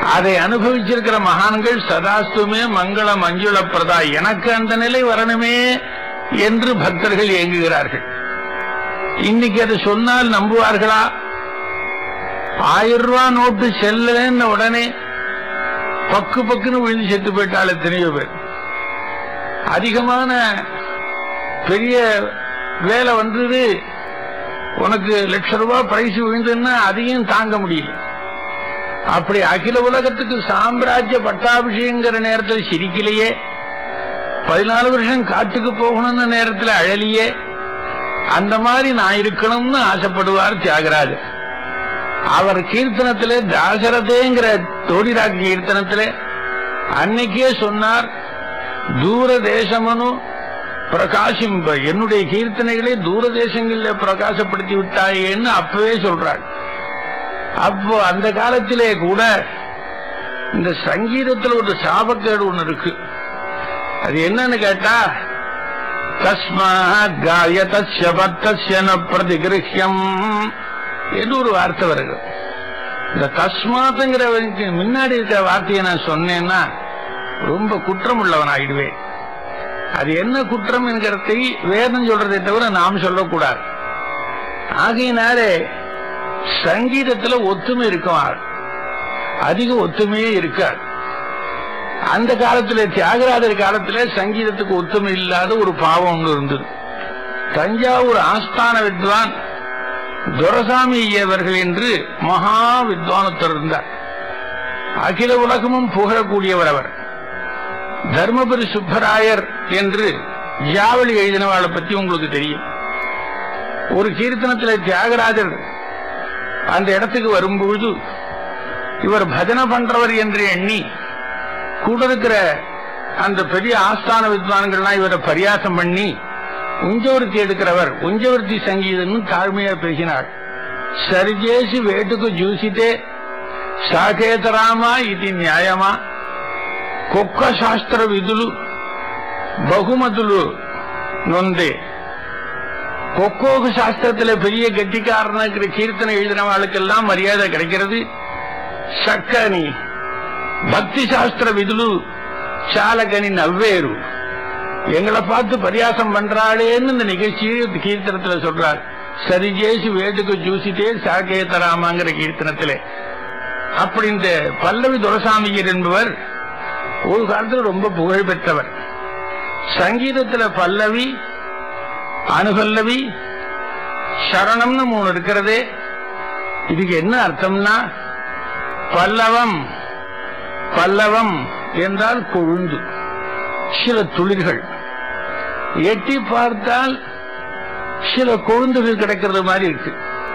அதை அனுபவிச்சிருக்கிற மகான்கள் சதாஸ்துமே மங்கள மஞ்சுள பிரதா எனக்கு அந்த நிலை வரணுமே என்று பக்தர்கள் ஏங்குகிறார்கள் இன்னைக்கு அதை சொன்னால் நம்புவார்களா ஆயிரம் ரூபாய் நோட்டு செல்லன்னு உடனே பக்கு பக்குன்னு விழுந்து செத்து போயிட்டால் எத்தனையோ பேர் அதிகமான பெரிய வேலை வந்தது உனக்கு லட்ச ரூபாய் பிரைஸ் விழுந்துன்னா அதையும் தாங்க முடியல அப்படி அகில உலகத்துக்கு சாம்ராஜ்ய பட்டாபிஷேகங்கிற நேரத்தில் சிரிக்கலையே பதினாலு வருஷம் காட்டுக்கு போகணும்னு நேரத்தில் அழலியே அந்த மாதிரி நான் இருக்கணும்னு ஆசைப்படுவார் தியாகராஜர் அவர் கீர்த்தனத்திலே தாசரதேங்கிற தோடிராக் கீர்த்தனத்திலே அன்னைக்கே சொன்னார் தூர தேசமனு பிரகாசிம்ப என்னுடைய கீர்த்தனைகளை தூர தேசங்களில் பிரகாசப்படுத்தி விட்டாயேன்னு அப்பவே சொல்றாள் அப்போ அந்த காலத்திலே கூட இந்த சங்கீதத்தில் ஒரு சாபக்கேடு ஒண்ணு இருக்கு அது என்னன்னு கேட்டா தஸ்மாத் காயதஸ்ய பத்தஸ்ய ந பிரதிகிருஹ்யம் என்று ஒரு வார்த்தை வருது இந்த தஸ்மாத்துங்கிற முன்னாடி இருக்கிற வார்த்தையை நான் சொன்னேன்னா ரொம்ப குற்றம் உள்ளவன் ஆயிடுவேன் அது என்ன குற்றம் என்கிறதை வேதம் சொல்றதை தவிர நாம் சொல்லக்கூடாது ஆகையினாலே சங்கீதத்துல ஒத்துமை இருக்கும் ஆள். அதிக ஒத்துமையே இருக்காது அந்த காலத்துல தியாகராஜர் காலத்துல சங்கீதத்துக்கு ஒத்துமை இல்லாத ஒரு பாவம் ஒன்று இருந்தது தஞ்சாவூர் ஆஸ்தான வித்வான் துரசாமி ஐயவர்கள் என்று மகா வித்வானத்தர் இருந்தார் அகில உலகமும் புகழக்கூடியவர் அவர் தர்மபுரி சுப்பராயர் என்று ஜாவளி எழுதினவாளை பத்தி உங்களுக்கு தெரியும் ஒரு கீர்த்தனத்தில் தியாகராஜர் அந்த இடத்துக்கு வரும்பொழுது இவர் பஜனை பண்றவர் என்று எண்ணி கூட இருக்கிற அந்த பெரிய ஆஸ்தான வித்வான்கள்லாம் இவரை பரியாசம் பண்ணி உஞ்சவர்த்தி எடுக்கிறவர் உஞ்சவர்த்தி சங்கீதம்னு தாழ்மையா பேசினார் సరిచేసి వేటుకు చూసితే సాకేతరామా ఇది న్యాయమా కుక్క శాస్త్ర విధులు బహుమతులు நொந்தே கொக்கோகு சாஸ்திரத்துல பெரிய கெட்டிக்காரனுக்கு கீர்த்தனை எழுதினவாளுக்கெல்லாம் மரியாதை கிடைக்கிறது சக்கனி பக்தி சாஸ்திர விதுலு சாலகனி நவ்வேறு எங்களை பார்த்து பரியாசம் பண்றாளேன்னு இந்த நிகழ்ச்சியை கீர்த்தனத்துல சொல்றார் சரிஜேசி வேட்டுக்கு ஜூசிட்டே சாகேதராமாங்கிற கீர்த்தனத்திலே அப்படி இந்த பல்லவி துரசாமியர் என்பவர் ஒரு காலத்துல ரொம்ப புகழ் பெற்றவர் சங்கீதத்துல பல்லவி அனுபல்லவி சரணம்னு மூணு இருக்கிறதே இதுக்கு என்ன அர்த்தம்னா பல்லவம் பல்லவம் என்றால் கொழுந்து சில துளிர்கள் எட்டி பார்த்தால் சில கொழுந்துகள் கிடைக்கிறது மாதிரி இருக்கு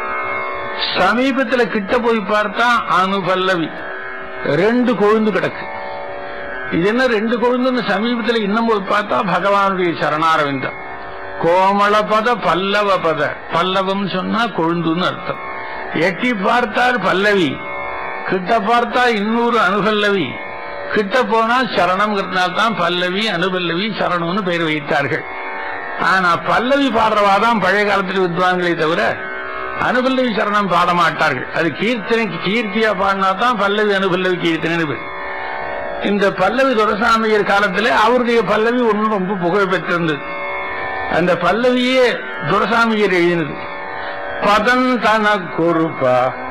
சமீபத்துல கிட்ட போய் பார்த்தா அனுபல்லவி ரெண்டு கொழுந்து கிடக்கு இது என்ன ரெண்டு கொழுந்துன்னு சமீபத்துல இன்னும் போய் பார்த்தா பகவானுடைய சரணாரவிந்தம் கோமள பத பல்லவ பத பல்லவம் சொன்னா கொழுந்துன்னு அர்த்தம் எட்டி பார்த்தால் பல்லவி கிட்ட பார்த்தா இன்னொரு அனுபல்லவி கிட்ட போனா சரணம்ங்கிறதுனால தான் பல்லவி அனுபல்லவி சரணம்னு பெயர் வைத்தார்கள் ஆனா பல்லவி பாடுறவாதான் பழைய காலத்தில் வித்வான்களே தவிர அனுபல்லவி சரணம் பாட மாட்டார்கள் அது கீர்த்தனைக்கு கீர்த்தியா பாடினா தான் பல்லவி அனுபல்லவி கீர்த்தனை பேர் இந்த பல்லவி துரசாமியர் காலத்துல அவருடைய பல்லவி ஒன்றும் ரொம்ப புகழ் பெற்றிருந்தது அந்த பல்லவியே துரசாமியர் எழுதினது பதன் தன குருப்பா